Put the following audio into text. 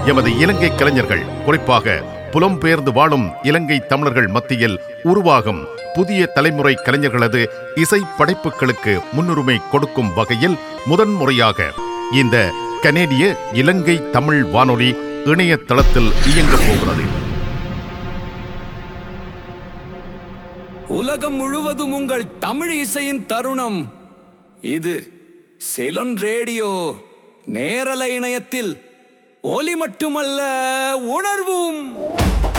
எமது இலங்கை கலைஞர்கள் குறிப்பாக புலம்பெயர்ந்து வாழும் இலங்கை தமிழர்கள் மத்தியில் உருவாகும் புதிய தலைமுறை கலைஞர்களது இசை படைப்புகளுக்கு முன்னுரிமை கொடுக்கும் வகையில் முதன்முறையாக இந்த கனேடிய இலங்கை தமிழ் வானொலி இணையதளத்தில் இயங்கப் போகிறது உலகம் முழுவதும் உங்கள் தமிழ் இசையின் தருணம் இது செலன் ரேடியோ நேரலை இணையத்தில் ஒலி மட்டுமல்ல உணர்வும்